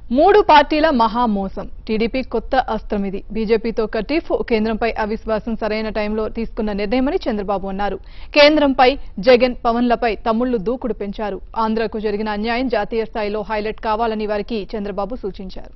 మూడు పార్టీల మహామోసం టీడీపీ కొత్త అస్త్రం ఇది బీజేపీతో కటీఫ్ కేంద్రంపై అవిశ్వాసం సరైన టైంలో తీసుకున్న నిర్ణయమని చంద్రబాబు అన్నారు కేంద్రంపై జగన్ పవన్లపై తమ్ముళ్లు దూకుడు పెంచారు ఆంధ్రకు జరిగిన అన్యాయం జాతీయ స్థాయిలో హైలైట్ కావాలని వారికి చంద్రబాబు సూచించారు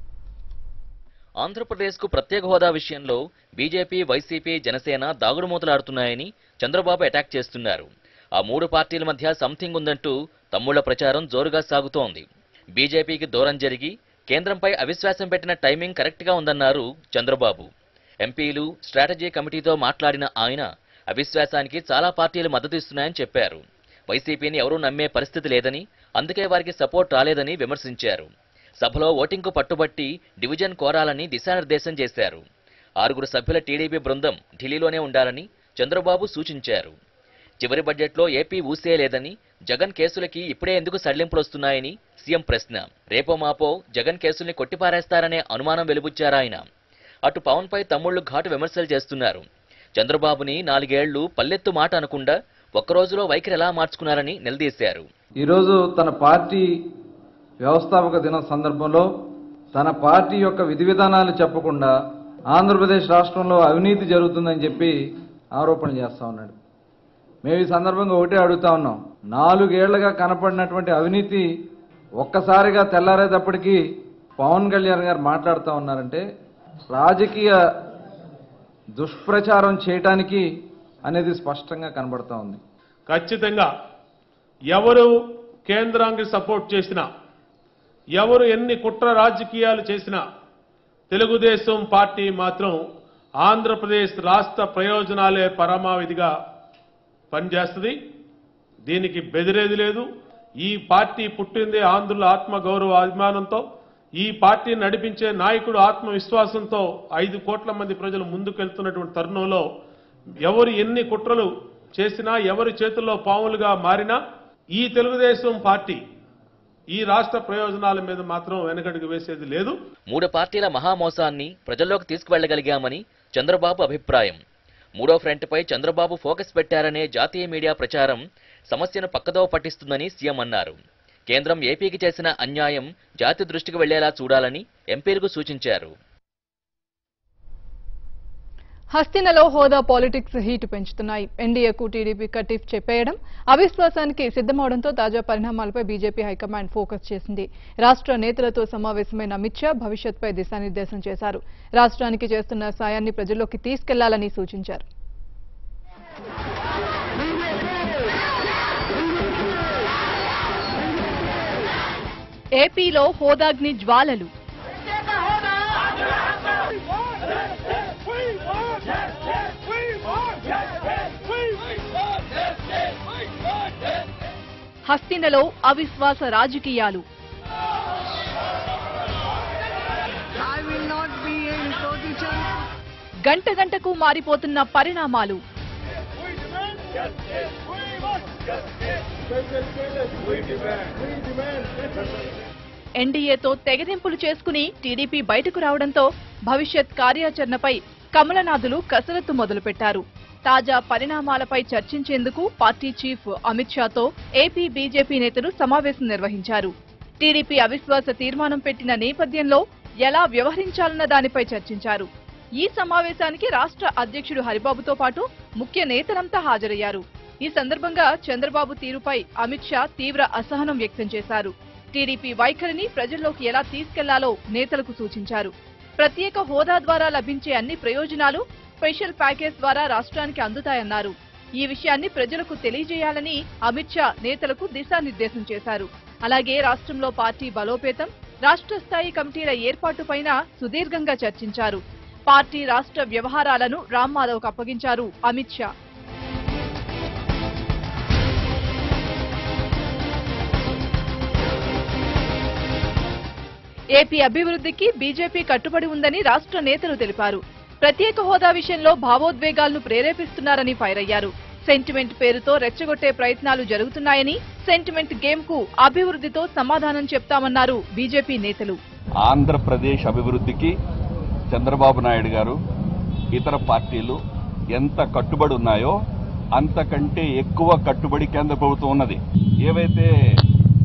ఆంధ్రప్రదేశ్కు ప్రత్యేక హోదా విషయంలో బీజేపీ వైసీపీ జనసేన దాగుడుమూతలాడుతున్నాయని చంద్రబాబు అటాక్ చేస్తున్నారు ఆ మూడు పార్టీల మధ్య సంథింగ్ ఉందంటూ తమ్ముళ్ల ప్రచారం జోరుగా సాగుతోంది బీజేపీకి దూరం జరిగి కేంద్రంపై అవిశ్వాసం పెట్టిన టైమింగ్ కరెక్ట్గా ఉందన్నారు చంద్రబాబు ఎంపీలు స్ట్రాటజీ కమిటీతో మాట్లాడిన ఆయన అవిశ్వాసానికి చాలా పార్టీలు మద్దతు ఇస్తున్నాయని చెప్పారు వైసీపీని ఎవరూ నమ్మే పరిస్థితి లేదని అందుకే వారికి సపోర్ట్ రాలేదని విమర్శించారు సభలో ఓటింగ్కు పట్టుబట్టి డివిజన్ కోరాలని దిశానిర్దేశం చేశారు ఆరుగురు సభ్యుల టీడీపీ బృందం ఢిల్లీలోనే ఉండాలని చంద్రబాబు సూచించారు చివరి బడ్జెట్లో ఏపీ ఊసేయలేదని జగన్ కేసులకి ఇప్పుడే ఎందుకు సడలింపులొస్తున్నాయని సీఎం ప్రశ్న రేపో మాపో జగన్ కేసుల్ని కొట్టిపారేస్తారనే అనుమానం వెలుబుచ్చారాయన అటు పవన్పై తమ్ముళ్లు ఘాటు విమర్శలు చేస్తున్నారు చంద్రబాబుని నాలుగేళ్లు పల్లెత్తు మాట అనకుండా ఒక్కరోజులో వైఖరి ఎలా మార్చుకున్నారని నిలదీశారు ఈరోజు తన పార్టీ వ్యవస్థాపక దినం సందర్భంలో తన పార్టీ యొక్క విధి విధానాలు చెప్పకుండా ఆంధ్రప్రదేశ్ రాష్ట్రంలో అవినీతి జరుగుతుందని చెప్పి ఆరోపణ చేస్తా ఉన్నాడు మేము ఈ సందర్భంగా ఒకటే అడుగుతా ఉన్నాం నాలుగేళ్లుగా కనపడినటువంటి అవినీతి ఒక్కసారిగా తెల్లారేటప్పటికీ పవన్ కళ్యాణ్ గారు మాట్లాడుతూ ఉన్నారంటే రాజకీయ దుష్ప్రచారం చేయటానికి అనేది స్పష్టంగా కనబడతా ఉంది ఖచ్చితంగా ఎవరు కేంద్రానికి సపోర్ట్ చేసినా ఎవరు ఎన్ని కుట్ర రాజకీయాలు చేసినా తెలుగుదేశం పార్టీ మాత్రం ఆంధ్రప్రదేశ్ రాష్ట్ర ప్రయోజనాలే పరమావధిగా పనిచేస్తుంది దీనికి బెదిరేది లేదు ఈ పార్టీ పుట్టిందే ఆంధ్రుల ఆత్మ గౌరవ అభిమానంతో ఈ పార్టీ నడిపించే నాయకుడు ఆత్మవిశ్వాసంతో ఐదు కోట్ల మంది ప్రజలు ముందుకెళ్తున్నటువంటి తరుణంలో ఎవరు ఎన్ని కుట్రలు చేసినా ఎవరి చేతుల్లో పాములుగా మారినా ఈ తెలుగుదేశం పార్టీ ఈ రాష్ట్ర ప్రయోజనాల మీద మాత్రం వెనకడుగు వేసేది లేదు మూడు పార్టీల మహామోసాన్ని ప్రజల్లోకి తీసుకువెళ్లగలిగామని చంద్రబాబు అభిప్రాయం మూడో ఫ్రంట్పై చంద్రబాబు ఫోకస్ పెట్టారనే జాతీయ మీడియా ప్రచారం సమస్యను పక్కదోవ పట్టిస్తుందని సీఎం అన్నారు కేంద్రం ఏపీకి చేసిన అన్యాయం జాతి దృష్టికి వెళ్లేలా చూడాలని ఎంపీలకు సూచించారు హస్తినలో హోదా పాలిటిక్స్ హీట్ పెంచుతున్నాయి ఎన్డీఏకు టీడీపీ కటీఫ్ చెప్పేయడం అవిశ్వాసానికి సిద్ధమవడంతో తాజా పరిణామాలపై బీజేపీ హైకమాండ్ ఫోకస్ చేసింది రాష్ట్ర నేతలతో సమావేశమైన అమిత్ షా భవిష్యత్పై దిశానిర్దేశం చేశారు రాష్ట్రానికి చేస్తున్న సాయాన్ని ప్రజల్లోకి తీసుకెళ్లాలని సూచించారు ఏపీలో హోదాగ్ని జ్వాలలు హస్తినలో అవిశ్వాస రాజకీయాలు I will not be in position గంట గంటకు మారిపోతున్న పరిణామాలు ఎన్డీఏతో తెగదెంపులు చేసుకుని టీడీపీ బయటకు రావడంతో భవిష్యత్ కార్యాచరణపై కమలనాథులు కసరత్తు మొదలుపెట్టారు తాజా పరిణామాలపై చర్చించేందుకు పార్టీ చీఫ్ అమిత్ షాతో ఏపీ బీజేపీ నేతలు సమావేశం నిర్వహించారు టీడీపీ అవిశ్వాస తీర్మానం పెట్టిన నేపథ్యంలో ఎలా వ్యవహరించాలన్న దానిపై చర్చించారు ఈ సమావేశానికి రాష్ట్ర అధ్యక్షుడు హరిబాబుతో పాటు ముఖ్య నేతలంతా హాజరయ్యారు ఈ సందర్భంగా చంద్రబాబు తీరుపై అమిత్ షా తీవ్ర అసహనం వ్యక్తం చేశారు టీడీపీ వైఖరిని ప్రజల్లోకి ఎలా తీసుకెళ్లాలో నేతలకు సూచించారు ప్రత్యేక హోదా ద్వారా లభించే అన్ని ప్రయోజనాలు స్పెషల్ ప్యాకేజ్ ద్వారా రాష్ట్రానికి అందుతాయన్నారు ఈ విషయాన్ని ప్రజలకు తెలియజేయాలని అమిత్ షా నేతలకు దిశానిర్దేశం చేశారు అలాగే రాష్ట్రంలో పార్టీ బలోపేతం రాష్ట్ర స్థాయి కమిటీల ఏర్పాటుపైన సుదీర్ఘంగా చర్చించారు పార్టీ రాష్ట్ర వ్యవహారాలను రామ్ మాధవ్కు అప్పగించారు అమిత్ షా ఏపీ అభివృద్ధికి బీజేపీ కట్టుబడి ఉందని రాష్ట్ర నేతలు తెలిపారు ప్రత్యేక హోదా విషయంలో భావోద్వేగాలను ప్రేరేపిస్తున్నారని ఫైర్ అయ్యారు సెంటిమెంట్ పేరుతో రెచ్చగొట్టే ప్రయత్నాలు జరుగుతున్నాయని సెంటిమెంట్ గేమ్ కు అభివృద్ధితో సమాధానం చెప్తామన్నారు బీజేపీ నేతలు ఆంధ్రప్రదేశ్ అభివృద్ధికి చంద్రబాబు నాయుడు గారు ఇతర పార్టీలు ఎంత కట్టుబడి ఉన్నాయో అంతకంటే ఎక్కువ కట్టుబడి కేంద్ర ప్రభుత్వం ఉన్నది ఏవైతే సెంటిమెంట్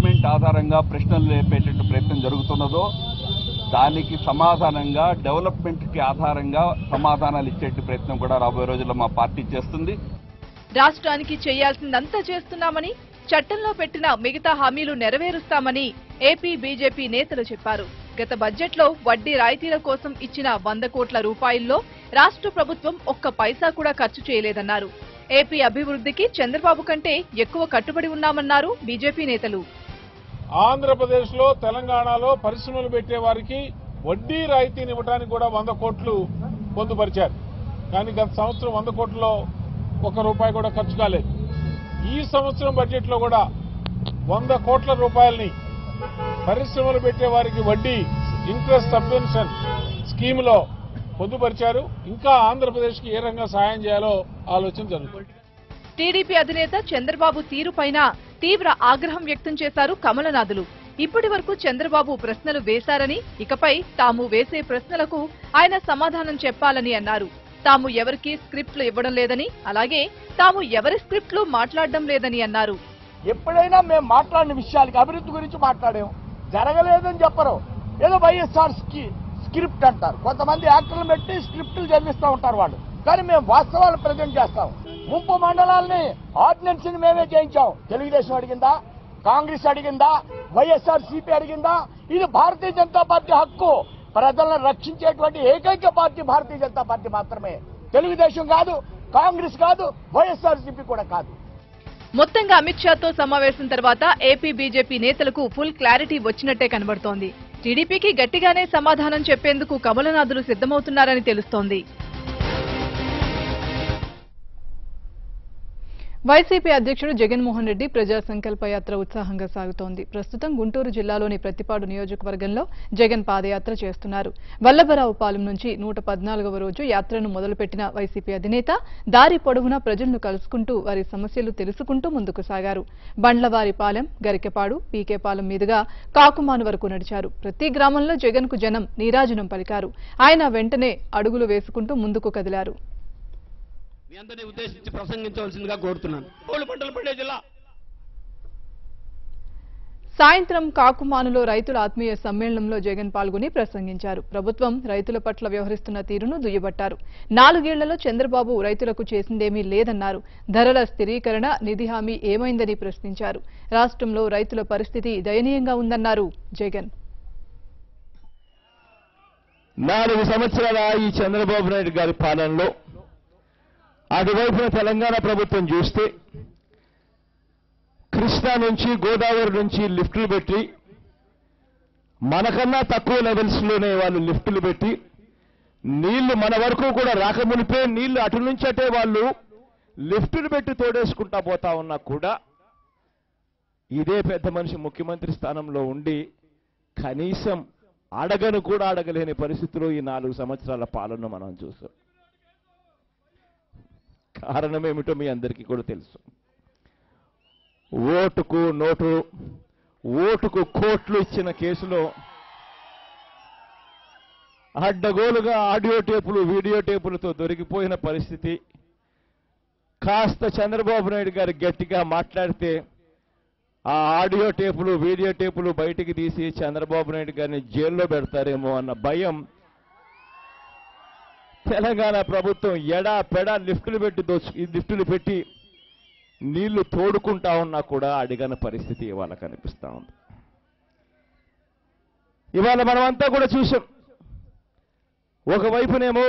డెవలప్మెంట్ ఆధారంగా ప్రశ్నలు లేపేటట్టు ప్రయత్నం జరుగుతున్నదో దానికి సమాధానంగా డెవలప్మెంట్కి ఆధారంగా సమాధానాలు ఇచ్చేట్టు ప్రయత్నం కూడా రాబోయే రోజుల్లో మా పార్టీ చేస్తుంది రాష్ట్రానికి చేయాల్సిందంతా చేస్తున్నామని చట్టంలో పెట్టిన మిగతా హామీలు నెరవేరుస్తామని ఏపీ బీజేపీ నేతలు చెప్పారు గత బడ్జెట్లో వడ్డీ రాయితీల కోసం ఇచ్చిన వంద కోట్ల రూపాయల్లో రాష్ట్ర ప్రభుత్వం ఒక్క పైసా కూడా ఖర్చు చేయలేదన్నారు ఏపీ అభివృద్ధికి చంద్రబాబు కంటే ఎక్కువ కట్టుబడి ఉన్నామన్నారు బీజేపీ నేతలు ఆంధ్రప్రదేశ్ లో తెలంగాణలో పరిశ్రమలు పెట్టే వారికి వడ్డీ రాయితీని ఇవ్వడానికి కూడా వంద కోట్లు పొందుపరిచారు కానీ గత సంవత్సరం వంద కోట్లలో ఒక రూపాయి కూడా ఖర్చు కాలేదు ఈ సంవత్సరం బడ్జెట్ లో కూడా వంద కోట్ల రూపాయలని పరిశ్రమలు పెట్టే వారికి వడ్డీ ఇంట్రెస్ట్ సబ్వెన్షన్ స్కీమ్ లో పొందుపరిచారు ఇంకా ఆంధ్రప్రదేశ్ కి ఏ రకంగా సాయం చేయాలో ఆలోచన జరుగుతుంది టీడీపీ అధినేత చంద్రబాబు తీరుపైన తీవ్ర ఆగ్రహం వ్యక్తం చేశారు కమలనాథులు ఇప్పటి వరకు చంద్రబాబు ప్రశ్నలు వేశారని ఇకపై తాము వేసే ప్రశ్నలకు ఆయన సమాధానం చెప్పాలని అన్నారు తాము ఎవరికీ స్క్రిప్ట్లు ఇవ్వడం లేదని అలాగే తాము ఎవరి స్క్రిప్ట్లు మాట్లాడడం లేదని అన్నారు ఎప్పుడైనా మేము మాట్లాడిన విషయాలకి అభివృద్ధి గురించి మాట్లాడాం జరగలేదని చెప్పరు ఏదో వైఎస్ఆర్ స్క్రిప్ట్ అంటారు కొంతమంది యాక్టర్లు పెట్టి స్క్రిప్టులు చదివిస్తూ ఉంటారు వాళ్ళు కానీ మేము వాస్తవాలు ప్రజెంట్ చేస్తాం ముంపు మండలాల్ని ఆర్డినెన్స్ ని మేమే చేయించాం తెలుగుదేశం అడిగిందా కాంగ్రెస్ అడిగిందా వైఎస్ఆర్ సిపి అడిగిందా ఇది భారతీయ జనతా పార్టీ హక్కు ప్రజలను రక్షించేటువంటి ఏకైక పార్టీ భారతీయ జనతా పార్టీ మాత్రమే తెలుగుదేశం కాదు కాంగ్రెస్ కాదు వైఎస్ఆర్ సిపి కూడా కాదు మొత్తంగా అమిత్ షాతో సమావేశం తర్వాత ఏపీ బీజేపీ నేతలకు ఫుల్ క్లారిటీ వచ్చినట్టే కనబడుతోంది టీడీపీకి గట్టిగానే సమాధానం చెప్పేందుకు కమలనాథులు సిద్ధమవుతున్నారని తెలుస్తోంది వైసీపీ అధ్యక్షుడు జగన్మోహన్ రెడ్డి ప్రజా సంకల్ప యాత్ర ఉత్సాహంగా సాగుతోంది ప్రస్తుతం గుంటూరు జిల్లాలోని ప్రతిపాడు నియోజకవర్గంలో జగన్ పాదయాత్ర చేస్తున్నారు వల్లభరావు పాలెం నుంచి నూట పద్నాలుగవ రోజు యాత్రను మొదలుపెట్టిన వైసీపీ అధినేత దారి పొడవునా ప్రజలను కలుసుకుంటూ వారి సమస్యలు తెలుసుకుంటూ ముందుకు సాగారు బండ్లవారిపాలెం గరికెపాడు పీకేపాలెం మీదుగా కాకుమాను వరకు నడిచారు ప్రతి గ్రామంలో జగన్ కు జనం నీరాజనం పలికారు ఆయన వెంటనే అడుగులు వేసుకుంటూ ముందుకు కదిలారు మీ అందరినీ ఉద్దేశించి ప్రసంగించవలసిందిగా కోరుతున్నాను కోళ్ళు పంటలు పండే జిల్లా సాయంత్రం కాకుమానులో రైతుల ఆత్మీయ సమ్మేళనంలో జగన్ పాల్గొని ప్రసంగించారు ప్రభుత్వం రైతుల పట్ల వ్యవహరిస్తున్న తీరును దుయ్యబట్టారు నాలుగేళ్లలో చంద్రబాబు రైతులకు చేసిందేమీ లేదన్నారు ధరల స్థిరీకరణ నిధి హామీ ఏమైందని ప్రశ్నించారు రాష్ట్రంలో రైతుల పరిస్థితి దయనీయంగా ఉందన్నారు జగన్ నాలుగు సంవత్సరాల ఈ చంద్రబాబు నాయుడు గారి పాలనలో అటువైపున తెలంగాణ ప్రభుత్వం చూస్తే కృష్ణా నుంచి గోదావరి నుంచి లిఫ్టులు పెట్టి మనకన్నా తక్కువ లెవెల్స్లోనే వాళ్ళు లిఫ్టులు పెట్టి నీళ్లు మన వరకు కూడా రాకమునిపే నీళ్లు అటు నుంచి అటే వాళ్ళు లిఫ్టులు పెట్టి తోడేసుకుంటా పోతా ఉన్నా కూడా ఇదే పెద్ద మనిషి ముఖ్యమంత్రి స్థానంలో ఉండి కనీసం అడగను కూడా అడగలేని పరిస్థితిలో ఈ నాలుగు సంవత్సరాల పాలన మనం చూసాం కారణం ఏమిటో మీ అందరికీ కూడా తెలుసు ఓటుకు నోటు ఓటుకు కోట్లు ఇచ్చిన కేసులో అడ్డగోలుగా ఆడియో టేపులు వీడియో టేపులతో దొరికిపోయిన పరిస్థితి కాస్త చంద్రబాబు నాయుడు గారు గట్టిగా మాట్లాడితే ఆ ఆడియో టేపులు వీడియో టేపులు బయటికి తీసి చంద్రబాబు నాయుడు గారిని జైల్లో పెడతారేమో అన్న భయం తెలంగాణ ప్రభుత్వం ఎడా పెడా లిఫ్టులు పెట్టి దోచు ఈ లిఫ్టులు పెట్టి నీళ్లు తోడుకుంటా ఉన్నా కూడా అడిగని పరిస్థితి ఇవాళ కనిపిస్తా ఉంది ఇవాళ మనమంతా కూడా చూసాం ఒకవైపునేమో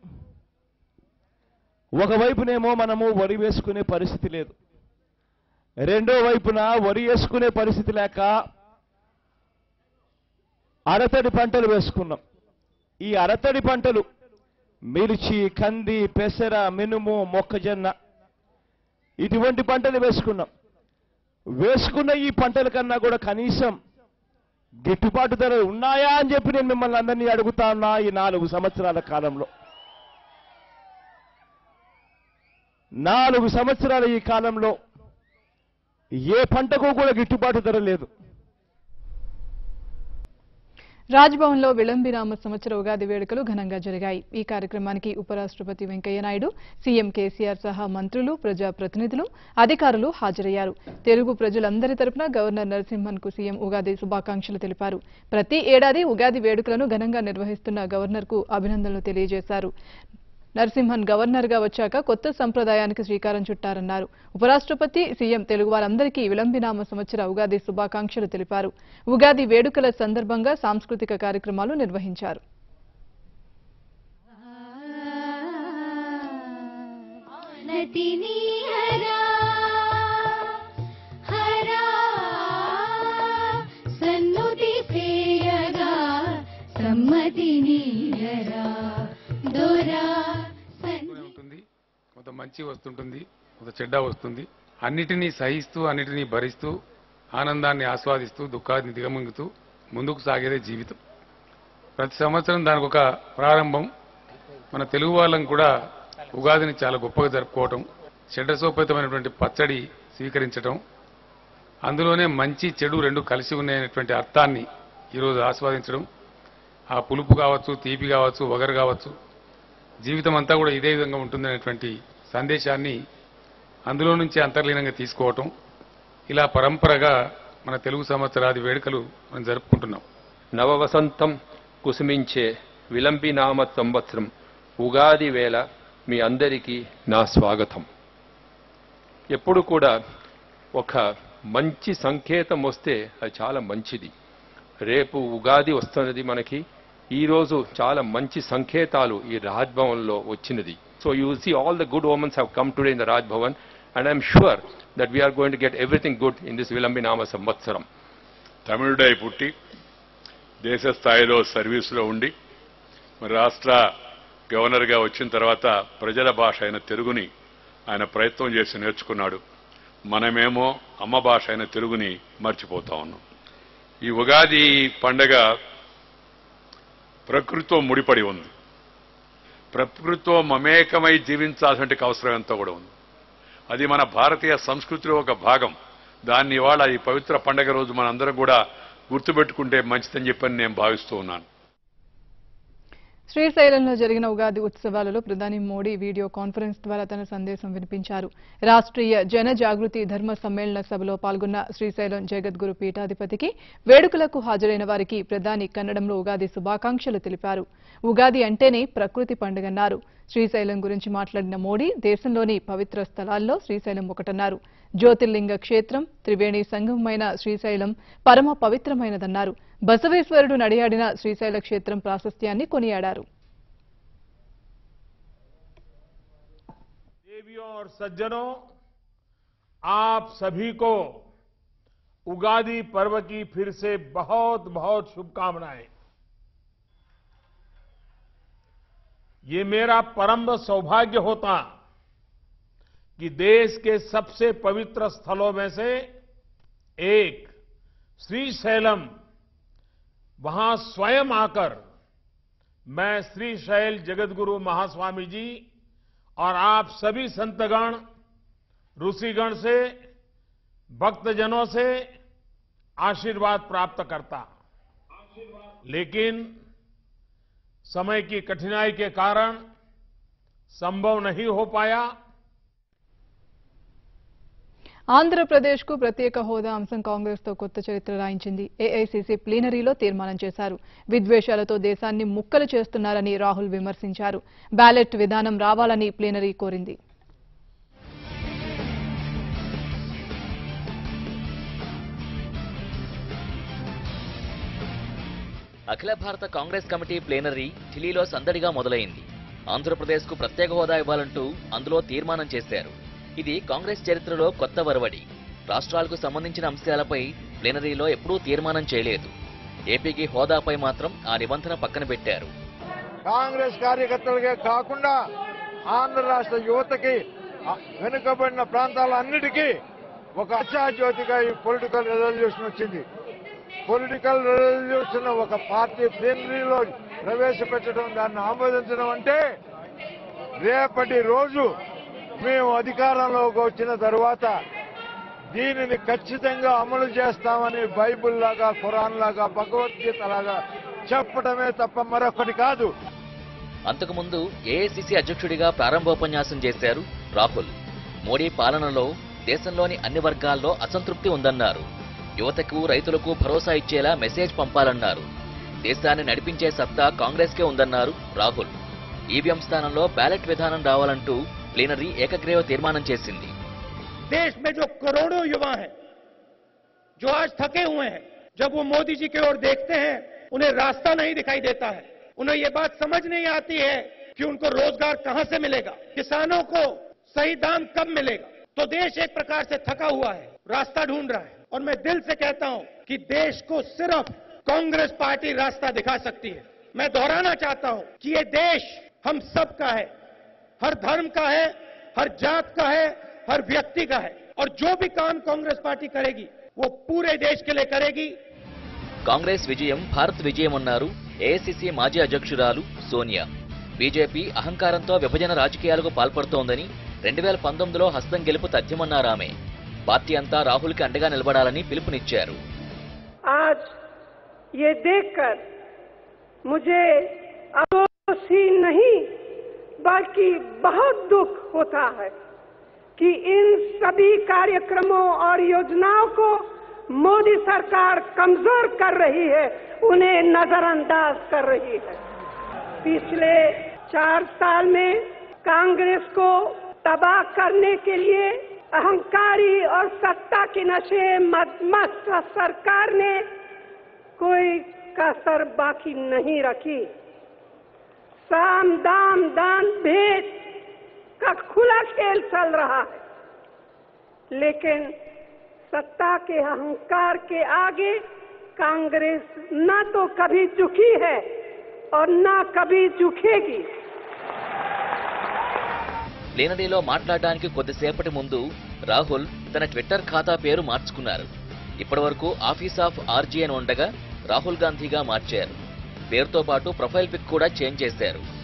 ఒకవైపునేమో మనము వరి వేసుకునే పరిస్థితి లేదు రెండో వైపున వరి వేసుకునే పరిస్థితి లేక అరతడి పంటలు వేసుకున్నాం ఈ అరతడి పంటలు మిర్చి కంది పెసర మినుము మొక్కజొన్న ఇటువంటి పంటలు వేసుకున్నాం వేసుకున్న ఈ పంటల కన్నా కూడా కనీసం గిట్టుబాటు ధర ఉన్నాయా అని చెప్పి నేను మిమ్మల్ని అందరినీ అడుగుతా ఉన్నా ఈ నాలుగు సంవత్సరాల కాలంలో నాలుగు సంవత్సరాల ఈ కాలంలో ఏ పంటకు కూడా గిట్టుబాటు ధర లేదు రాజ్భవన్లో విళంబిరామ సంవత్సర ఉగాది వేడుకలు ఘనంగా జరిగాయి ఈ కార్యక్రమానికి ఉపరాష్ట్రపతి వెంకయ్యనాయుడు సీఎం కేసీఆర్ సహా మంత్రులు ప్రజాప్రతినిధులు అధికారులు హాజరయ్యారు తెలుగు ప్రజలందరి తరపున గవర్నర్ నరసింహన్ కు సీఎం ఉగాది శుభాకాంక్షలు తెలిపారు ప్రతి ఏడాది ఉగాది వేడుకలను ఘనంగా నిర్వహిస్తున్న గవర్నర్ కు అభినందనలు తెలియజేశారు నరసింహన్ గవర్నర్ గా వచ్చాక కొత్త సంప్రదాయానికి శ్రీకారం చుట్టారన్నారు ఉపరాష్ట్రపతి సీఎం తెలుగు వారందరికీ విలంబినామ సంవత్సర ఉగాది శుభాకాంక్షలు తెలిపారు ఉగాది వేడుకల సందర్భంగా సాంస్కృతిక కార్యక్రమాలు నిర్వహించారు నటిని హరా హరా సన్నుతి సేయగా సమ్మతిని హరా దొరా సన్ని ఉంటుంది కొంత మంచి వస్తుంటుంది కొంత చెడ్డ వస్తుంది అన్నిటినీ సహిస్తూ అన్నిటినీ భరిస్తూ ఆనందాన్ని ఆస్వాదిస్తూ దుఃఖాన్ని దిగమింగుతూ ముందుకు సాగేదే జీవితం ప్రతి సంవత్సరం దానికి ఒక ప్రారంభం మన తెలుగు వాళ్ళం కూడా ఉగాదిని చాలా గొప్పగా జరుపుకోవటం చెడ్డసోపేతమైనటువంటి పచ్చడి స్వీకరించటం అందులోనే మంచి చెడు రెండు కలిసి ఉన్నాయనేటువంటి అర్థాన్ని ఈరోజు ఆస్వాదించడం ఆ పులుపు కావచ్చు తీపి కావచ్చు వగరు కావచ్చు జీవితం అంతా కూడా ఇదే విధంగా ఉంటుందనేటువంటి సందేశాన్ని అందులో నుంచి అంతర్లీనంగా తీసుకోవటం ఇలా పరంపరగా మన తెలుగు సంవత్సరాది వేడుకలు మనం జరుపుకుంటున్నాం నవవసంతం కుసుమించే విలంబినామ సంవత్సరం ఉగాది వేళ మీ అందరికీ నా స్వాగతం ఎప్పుడు కూడా ఒక మంచి సంకేతం వస్తే అది చాలా మంచిది రేపు ఉగాది వస్తున్నది మనకి ఈరోజు చాలా మంచి సంకేతాలు ఈ రాజ్భవన్లో వచ్చినది so you see all the good omens have come today in the Raj Bhavan and I'm sure that we're going to get everything good in this విలంబినామ సంవత్సరం తమిళుడై పుట్టి దేశ స్థాయిలో సర్వీసులో ఉండి మరి రాష్ట్ర గవర్నర్గా వచ్చిన తర్వాత ప్రజల భాష అయిన తెలుగుని ఆయన ప్రయత్నం చేసి నేర్చుకున్నాడు మనమేమో అమ్మ భాష అయిన తెలుగుని మర్చిపోతా ఉన్నాం ఈ ఉగాది పండగ ప్రకృతితో ముడిపడి ఉంది ప్రకృతితో మమేకమై జీవించాల్సిన అవసరం ఎంతో కూడా ఉంది అది మన భారతీయ సంస్కృతిలో ఒక భాగం దాన్ని ఇవాళ ఈ పవిత్ర పండగ రోజు మనందరం కూడా గుర్తుపెట్టుకుంటే మంచిదని చెప్పని నేను భావిస్తూ ఉన్నాను శ్రీశైలంలో జరిగిన ఉగాది ఉత్సవాలలో ప్రధాని మోడీ వీడియో కాన్ఫరెన్స్ ద్వారా తన సందేశం వినిపించారు రాష్ట్రీయ జన జాగృతి ధర్మ సమ్మేళన సభలో పాల్గొన్న శ్రీశైలం జగద్గురు పీఠాధిపతికి వేడుకలకు హాజరైన వారికి ప్రధాని కన్నడంలో ఉగాది శుభాకాంక్షలు తెలిపారు ఉగాది అంటేనే ప్రకృతి పండుగన్నారు శ్రీశైలం గురించి మాట్లాడిన మోడీ దేశంలోని పవిత్ర స్థలాల్లో శ్రీశైలం ఒకటన్నారు జ్యోతిర్లింగ క్షేత్రం త్రివేణి సంగమమైన శ్రీశైలం పరమ పవిత్రమైనదన్నారు బసవేశ్వరుడు నడియాడిన శ్రీశైల క్షేత్రం ప్రాశస్త్యాన్ని కొనియాడారు देवियों और सज्जनों आप सभी को उगादी पर्व की फिर से बहुत बहुत शुभकामनाएं ये मेरा परम सौभाग्य होता कि देश के सबसे पवित्र स्थलों में से एक श्रीशैलम वहां स्वयं आकर मैं श्रीशैल जगतगुरु महास्वामी जी और आप सभी संतगण ऋषिगण से भक्तजनों से आशीर्वाद प्राप्त करता लेकिन समय की कठिनाई के कारण संभव नहीं हो पाया ఆంధ్రప్రదేశ్ కు ప్రత్యేక హోదా అంశం కాంగ్రెస్ తో కొత్త చరిత్ర రాయించింది ఏఐసీసీ ప్లీనరీలో తీర్మానం చేశారు విద్వేషాలతో దేశాన్ని ముక్కలు చేస్తున్నారని రాహుల్ విమర్శించారు బ్యాలెట్ విధానం రావాలని ప్లీనరీ కోరింది అఖిల భారత కాంగ్రెస్ కమిటీ ప్లేనరీ ఢిల్లీలో సందడిగా మొదలైంది ఆంధ్రప్రదేశ్కు ప్రత్యేక హోదా ఇవ్వాలంటూ అందులో తీర్మానం చేశారు ఇది కాంగ్రెస్ చరిత్రలో కొత్త వరవడి రాష్ట్రాలకు సంబంధించిన అంశాలపై ప్లేనరీలో ఎప్పుడూ తీర్మానం చేయలేదు ఏపీకి హోదాపై మాత్రం ఆ నిబంధన పక్కన పెట్టారు కాంగ్రెస్ కార్యకర్తలకే కాకుండా ఆంధ్ర రాష్ట్ర యువతకి ఆ, వెనుకబడిన ప్రాంతాలన్నిటికీ ఒక అత్యాజ్యోతిగా ఈ పొలిటికల్ రెజల్యూషన్ వచ్చింది పొలిటికల్ రెజల్యూషన్ ఒక పార్టీ ప్లీనరీలో ప్రవేశపెట్టడం దాన్ని ఆమోదించడం అంటే రేపటి రోజు మేము అధికారంలోకి వచ్చిన తరువాత దీనిని ఖచ్చితంగా అమలు చేస్తామని బైబిల్ లాగా ఖురాన్ లాగా భగవద్గీత లాగా చెప్పడమే తప్ప మరొకటి కాదు అంతకుముందు ఏఐసిసి అధ్యక్షుడిగా ప్రారంభోపన్యాసం చేశారు రాహుల్ మోడీ పాలనలో దేశంలోని అన్ని వర్గాల్లో అసంతృప్తి ఉందన్నారు యువతకు రైతులకు భరోసా ఇచ్చేలా మెసేజ్ పంపాలన్నారు దేశాన్ని నడిపించే సత్తా కాంగ్రెస్కే ఉందన్నారు రాహుల్ ఈవీఎం స్థానంలో బ్యాలెట్ విధానం రావాలంటూ ప్లీనరీ ఏకగ్రీవ తీర్మానం చేసింది देश में जो करोड़ों युवा हैं जो आज थके हुए हैं जब वो मोदी जी की ओर देखते हैं उन्हें रास्ता नहीं दिखाई देता है उन्हें ये बात समझ नहीं आती है कि उनको रोजगार कहां से मिलेगा किसानों को सही दाम कब मिलेगा तो देश एक प्रकार से थका हुआ है रास्ता ढूंढ रहा है और मैं दिल से कहता हूं कि देश को सिर्फ कांग्रेस पार्टी रास्ता दिखा सकती है मैं दोहराना चाहता हूं कि ये देश हम सब का है हर धर्म का है हर जात का है हर व्यक्ति का है और जो भी काम कांग्रेस पार्टी करेगी वो पूरे देश के लिए करेगी కాంగ్రెస్ విజయం భారత్ విజయం అన్నారు ఏఐసిసి మాజీ అధ్యక్షురాలు సోనియా బీజేపీ అహంకారంతో విభజన రాజకీయాలకు పాల్పడుతోందని రెండు వేల పంతొమ్మిదిలో హస్తం గెలుపు తథ్యమన్నారామె పార్టీ అంతా రాహుల్కి అండగా నిలబడాలని పిలుపునిచ్చారు आज ये देखकर मुझे अफसोस ही नहीं बल्कि बहुत दुख होता है कि इन सभी कार्यक्रमों और योजनाओं को मोदी सरकार कमजोर कर रही है उन्हें नजरअंदाज कर रही है पिछले चार साल में कांग्रेस को तबाह करने के लिए अहंकारी और सत्ता के नशे मत मस्त सरकार ने कोई कसर बाकी नहीं रखी साम दाम दान भेद का खुला खेल चल रहा है लेकिन सत्ता के अहंकार के आगे कांग्रेस न तो कभी झुकी है और न कभी झुकेगी ప్లీనరీలో మాట్లాడడానికి కొద్దిసేపటి ముందు రాహుల్ తన ట్విట్టర్ ఖాతా పేరు మార్చుకున్నారు ఇప్పటివరకు ఆఫీస్ ఆఫ్ ఆర్జీ అని ఉండగా రాహుల్ గాంధీగా మార్చారు పేరుతో పాటు ప్రొఫైల్ పిక్ కూడా చేంజ్ చేశారు